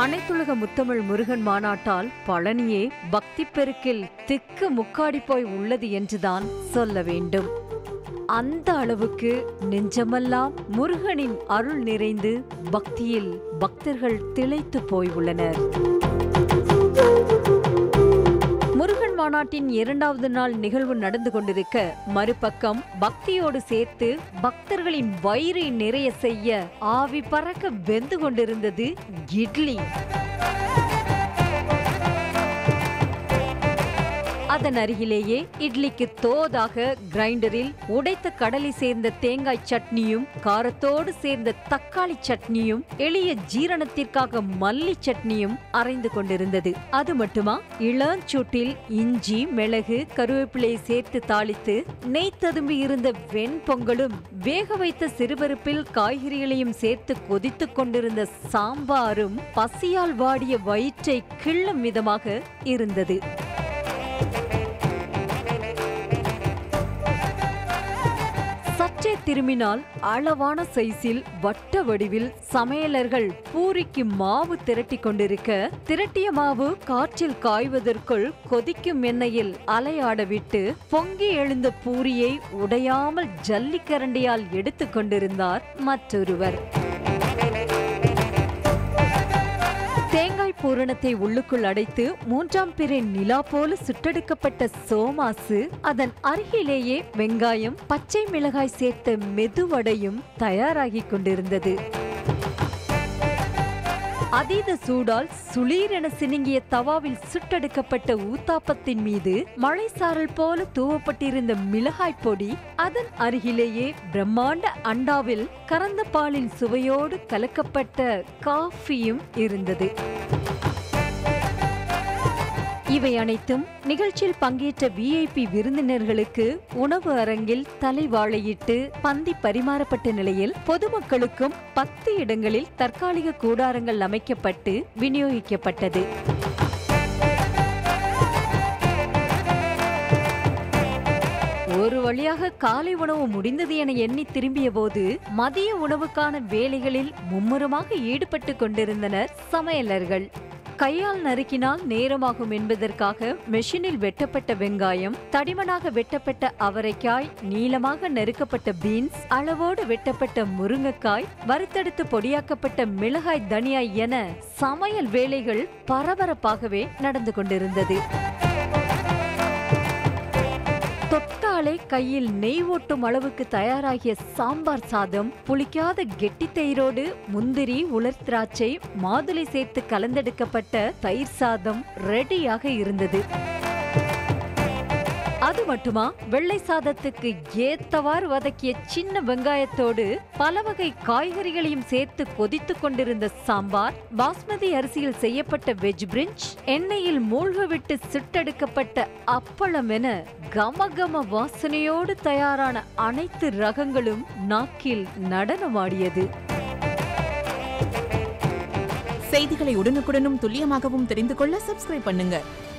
அனைத்துலக முத்தமிழ் முருகன் மாநாட்டால் பழனியே பக்தி பெருக்கில் திக்கு முக்காடி போய் உள்ளது என்றுதான் சொல்ல வேண்டும் அந்த அளவுக்கு நெஞ்சமெல்லாம் முருகனின் அருள் நிறைந்து பக்தியில் பக்தர்கள் திளைத்து போய் உள்ளனர் முருகன் மாநாட்டின் இரண்டாவது நாள் நிகழ்வு நடந்து கொண்டிருக்க மறுபக்கம் பக்தியோடு சேர்த்து பக்தர்களின் வயிறை நிறைய செய்ய ஆவி பறக்க வெந்து கொண்டிருந்தது இட்லி அதன் அருகிலேயே இட்லிக்கு தோதாக கிரைண்டரில் உடைத்த கடலை சேர்ந்த தேங்காய் சட்னியும் காரத்தோடு சேர்ந்த தக்காளி சட்னியும் எளிய ஜீரணத்திற்காக மல்லி சட்னியும் அரைந்து கொண்டிருந்தது அது மட்டுமா இளஞ்சூட்டில் இஞ்சி மிளகு கருவேப்பிலையை சேர்த்து தாளித்து நெய் ததும்பி இருந்த வெண்பொங்கலும் வேக வைத்த சிறுபருப்பில் காய்கறிகளையும் சேர்த்து கொதித்துக் கொண்டிருந்த சாம்பாரும் பசியால் வாடிய வயிற்றை கிள்ளும் விதமாக இருந்தது சற்றே திரும்பினால் அளவான சைஸில் வட்ட வடிவில் சமையலர்கள் பூரிக்கு மாவு திரட்டி கொண்டிருக்க திரட்டிய மாவு காற்றில் காய்வதற்குள் கொதிக்கும் எண்ணெயில் அலையாட விட்டு பொங்கி எழுந்த பூரியை உடையாமல் ஜல்லிக்கரண்டியால் எடுத்துக் கொண்டிருந்தார் மற்றொருவர் தேங்காய் பூரணத்தை உள்ளுக்குள் அடைத்து மூன்றாம் பிறை நிலா போல சுட்டெடுக்கப்பட்ட சோமாசு அதன் அருகிலேயே வெங்காயம் பச்சை மிளகாய் சேர்த்த மெதுவடையும் தயாராகிக் கொண்டிருந்தது அதீத சூடால் சுளீரென சினுங்கிய தவாவில் சுட்டெடுக்கப்பட்ட ஊத்தாப்பத்தின் மீது மழைசாரல் போல தூவப்பட்டிருந்த மிளகாய் பொடி அதன் அருகிலேயே பிரம்மாண்ட அண்டாவில் கறந்த பாலின் சுவையோடு கலக்கப்பட்ட காஃபியும் இருந்தது இவை அனைத்தும் நிகழ்ச்சியில் பங்கேற்ற விஐபி விருந்தினர்களுக்கு உணவு அரங்கில் தலைவாழையிட்டு பந்தி பரிமாறப்பட்ட நிலையில் பொதுமக்களுக்கும் பத்து இடங்களில் தற்காலிக கூடாரங்கள் அமைக்கப்பட்டு விநியோகிக்கப்பட்டது ஒரு வழியாக காலை உணவு முடிந்தது என எண்ணி திரும்பிய போது மதிய உணவுக்கான வேலைகளில் மும்முரமாக ஈடுபட்டு கொண்டிருந்தனர் சமையலர்கள் கையால் நறுக்கினால் நேரமாகும் என்பதற்காக மெஷினில் வெட்டப்பட்ட வெங்காயம் தடிமனாக வெட்டப்பட்ட அவரைக்காய் நீளமாக நறுக்கப்பட்ட பீன்ஸ் அளவோடு வெட்டப்பட்ட முருங்கைக்காய் வறுத்தெடுத்து பொடியாக்கப்பட்ட மிளகாய் தனியாய் என சமையல் வேலைகள் பரபரப்பாகவே நடந்து கொண்டிருந்தது தொட்டாலே கையில் நெய் ஓட்டும் அளவுக்கு தயாராகிய சாம்பார் சாதம் புளிக்காத கெட்டி தயிரோடு முந்திரி உலர் திராட்சை மாதுளை சேர்த்து கலந்தெடுக்கப்பட்ட தயிர் சாதம் ரெடியாக இருந்தது அது மட்டுமா வெள்ளை சாதத்துக்கு ஏத்தவாறு வதக்கிய சின்ன வெங்காயத்தோடு பல வகை காய்கறிகளையும் சேர்த்து கொதித்துக் கொண்டிருந்த சாம்பார் பாஸ்மதி அரிசியில் செய்யப்பட்ட வெஜ் பிரிஞ்ச் எண்ணெயில் மூழ்க விட்டு சுட்டெடுக்கப்பட்ட அப்பளம் என கமகம வாசனையோடு தயாரான அனைத்து ரகங்களும் நாக்கில் நடனமாடியது செய்திகளை உடனுக்குடனும் துல்லியமாகவும் தெரிந்து கொள்ள சப்ஸ்கிரைப் பண்ணுங்க